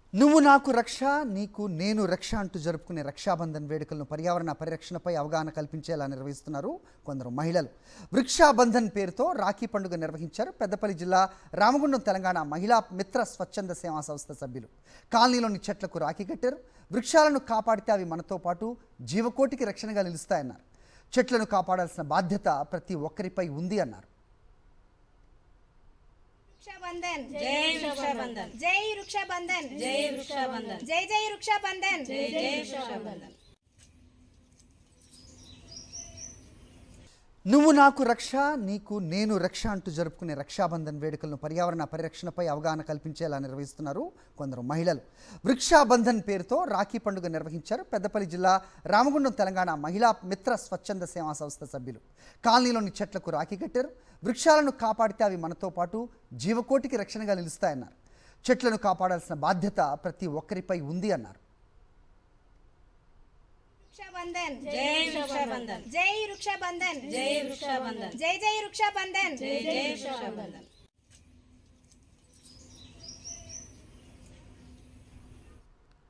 నువ్వు నాకు రక్ష నీకు నేను రక్ష అంటూ జరుపుకునే రక్షాబంధన్ వేడుకలను పర్యావరణ పరిరక్షణపై అవగాహన కల్పించేలా నిర్వహిస్తున్నారు కొందరు మహిళలు వృక్షాబంధన్ పేరుతో రాఖీ పండుగ నిర్వహించారు పెద్దపల్లి జిల్లా రామగుండం తెలంగాణ మహిళా మిత్ర స్వచ్ఛంద సేవా సంస్థ సభ్యులు కాలనీలోని చెట్లకు రాఖీ కట్టారు వృక్షాలను కాపాడితే అవి మనతో పాటు జీవకోటికి రక్షణగా నిలుస్తాయన్నారు చెట్లను కాపాడాల్సిన బాధ్యత ప్రతి ఒక్కరిపై ఉంది అన్నారు రక్షాబంధన్ జై రక్షాబంధన్ జై రక్షాబంధన్ జై రక్షాబంధన్ జై జై రక్షాబంధన్ జై జై రక్షాబంధన్ నువ్వు నాకు రక్ష నీకు నేను రక్ష అంటూ జరుపుకునే రక్షాబంధన్ వేడుకలను పర్యావరణ పరిరక్షణపై అవగాహన కల్పించేలా నిర్వహిస్తున్నారు కొందరు మహిళలు వృక్షాబంధన్ పేరుతో రాఖీ పండుగ నిర్వహించారు పెద్దపల్లి జిల్లా రామగుండం తెలంగాణ మహిళా మిత్ర స్వచ్ఛంద సేవా సంస్థ సభ్యులు కాలనీలోని చెట్లకు రాఖీ కట్టారు వృక్షాలను కాపాడితే అవి మనతో పాటు జీవకోటికి రక్షణగా నిలుస్తాయన్నారు చెట్లను కాపాడాల్సిన బాధ్యత ప్రతి ఒక్కరిపై ఉంది అన్నారు రక్షాబంధన్ జై రక్షాబంధన్ జై రక్షాబంధన్ జై రక్షాబంధన్ జై జై రక్షాబంధన్ జై జై రక్షాబంధన్